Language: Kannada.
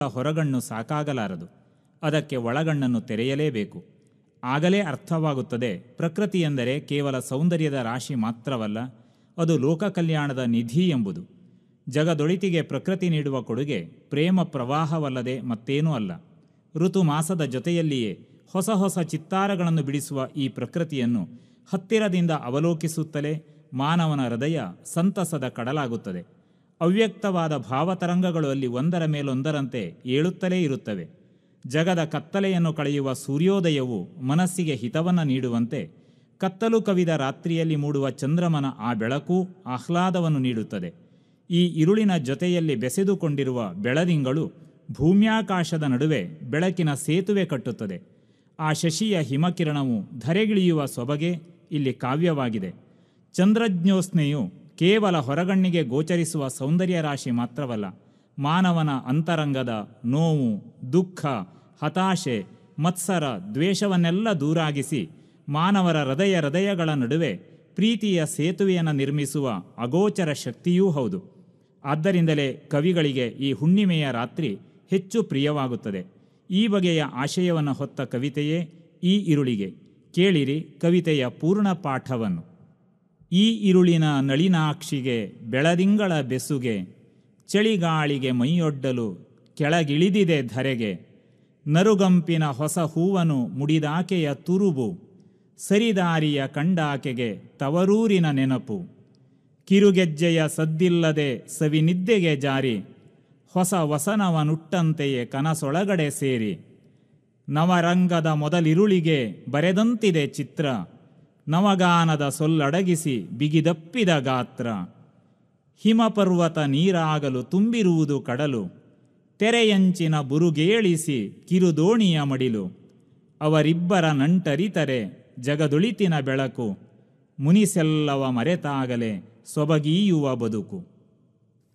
ಹೊರಗಣ್ಣು ಸಾಕಾಗಲಾರದು ಅದಕ್ಕೆ ಒಳಗಣ್ಣನ್ನು ತೆರೆಯಲೇಬೇಕು ಆಗಲೇ ಅರ್ಥವಾಗುತ್ತದೆ ಪ್ರಕೃತಿ ಎಂದರೆ ಕೇವಲ ಸೌಂದರ್ಯದ ರಾಶಿ ಮಾತ್ರವಲ್ಲ ಅದು ಲೋಕ ಕಲ್ಯಾಣದ ನಿಧಿ ಎಂಬುದು ಜಗದೊಳಿತಿಗೆ ಪ್ರಕೃತಿ ನೀಡುವ ಕೊಡುಗೆ ಪ್ರೇಮ ಪ್ರವಾಹವಲ್ಲದೆ ಮತ್ತೇನೂ ಅಲ್ಲ ಋತುಮಾಸದ ಜೊತೆಯಲ್ಲಿಯೇ ಹೊಸ ಹೊಸ ಚಿತ್ತಾರಗಳನ್ನು ಬಿಡಿಸುವ ಈ ಪ್ರಕೃತಿಯನ್ನು ಹತ್ತಿರದಿಂದ ಅವಲೋಕಿಸುತ್ತಲೇ ಮಾನವನ ಹೃದಯ ಸಂತಸದ ಕಡಲಾಗುತ್ತದೆ ಅವ್ಯಕ್ತವಾದ ಭಾವತರಂಗಗಳು ಅಲ್ಲಿ ಒಂದರ ಮೇಲೊಂದರಂತೆ ಏಳುತ್ತಲೇ ಇರುತ್ತವೆ ಜಗದ ಕತ್ತಲೆಯನ್ನು ಕಳೆಯುವ ಸೂರ್ಯೋದಯವು ಮನಸ್ಸಿಗೆ ಹಿತವನ್ನು ನೀಡುವಂತೆ ಕತ್ತಲು ಕವಿದ ರಾತ್ರಿಯಲ್ಲಿ ಮೂಡುವ ಚಂದ್ರಮನ ಆ ಬೆಳಕು ಆಹ್ಲಾದವನ್ನು ನೀಡುತ್ತದೆ ಈ ಇರುಳಿನ ಜೊತೆಯಲ್ಲಿ ಬೆಸೆದುಕೊಂಡಿರುವ ಬೆಳದಿಂಗಳು ಭೂಮ್ಯಾಕಾಶದ ನಡುವೆ ಬೆಳಕಿನ ಸೇತುವೆ ಕಟ್ಟುತ್ತದೆ ಆ ಶಶಿಯ ಹಿಮಕಿರಣವು ಧರೆಗಿಳಿಯುವ ಸೊಬಗೆ ಇಲ್ಲಿ ಕಾವ್ಯವಾಗಿದೆ ಚಂದ್ರಜ್ಞೋಸ್ನೆಯು ಕೇವಲ ಹೊರಗಣ್ಣಿಗೆ ಗೋಚರಿಸುವ ಸೌಂದರ್ಯ ರಾಶಿ ಮಾತ್ರವಲ್ಲ ಮಾನವನ ಅಂತರಂಗದ ನೋವು ದುಃಖ ಹತಾಶೆ ಮತ್ಸರ ದ್ವೇಷವನ್ನೆಲ್ಲ ದೂರಾಗಿಸಿ ಮಾನವರ ಹೃದಯ ಹೃದಯಗಳ ನಡುವೆ ಪ್ರೀತಿಯ ಸೇತುವೆಯನ್ನು ನಿರ್ಮಿಸುವ ಅಗೋಚರ ಶಕ್ತಿಯೂ ಹೌದು ಆದ್ದರಿಂದಲೇ ಕವಿಗಳಿಗೆ ಈ ಹುಣ್ಣಿಮೆಯ ರಾತ್ರಿ ಹೆಚ್ಚು ಪ್ರಿಯವಾಗುತ್ತದೆ ಈ ಬಗೆಯ ಆಶಯವನ್ನು ಹೊತ್ತ ಕವಿತೆಯೇ ಈ ಇರುಳಿಗೆ ಕೇಳಿರಿ ಕವಿತೆಯ ಪೂರ್ಣ ಪಾಠವನ್ನು ಈ ಇರುಳಿನ ನಳಿನಾಕ್ಷಿಗೆ ಬೆಳದಿಂಗಳ ಬೆಸುಗೆ ಚಳಿಗಾಳಿಗೆ ಮೈಯೊಡ್ಡಲು ಕೆಳಗಿಳಿದಿದೆ ಧರೆಗೆ ನರುಗಂಪಿನ ಹೊಸ ಹೂವನು ಮುಡಿದಾಕೆಯ ತುರುಬು ಸರಿದಾರಿಯ ಕಂಡಾಕೆಗೆ ತವರೂರಿನ ನೆನಪು ಕಿರುಗೆಜ್ಜೆಯ ಸದ್ದಿಲ್ಲದೆ ಸವಿನಿದ್ದೆಗೆ ಜಾರಿ ಹೊಸ ವಸನವನುಟ್ಟಂತೆಯೇ ಕನಸೊಳಗಡೆ ಸೇರಿ ನವರಂಗದ ಮೊದಲಿರುಳಿಗೆ ಬರೆದಂತಿದೆ ಚಿತ್ರ ನವಗಾನದ ಸೊಲ್ಲಡಗಿಸಿ ಬಿಗಿದಪ್ಪಿದ ಗಾತ್ರ ಹಿಮಪರ್ವತ ನೀರಾಗಲು ತುಂಬಿರುವುದು ಕಡಲು ತೆರೆಯಂಚಿನ ಬುರುಗೇಳಿಸಿ ಕಿರುದೋಣಿಯ ಮಡಿಲು ಅವರಿಬ್ಬರ ನಂಟರಿತರೆ ಜಗದುಳಿತಿನ ಬೆಳಕು ಮುನಿಸೆಲ್ಲವ ಮರೆತಾಗಲೇ ಸೊಬಗೀಯುವ ಬದುಕು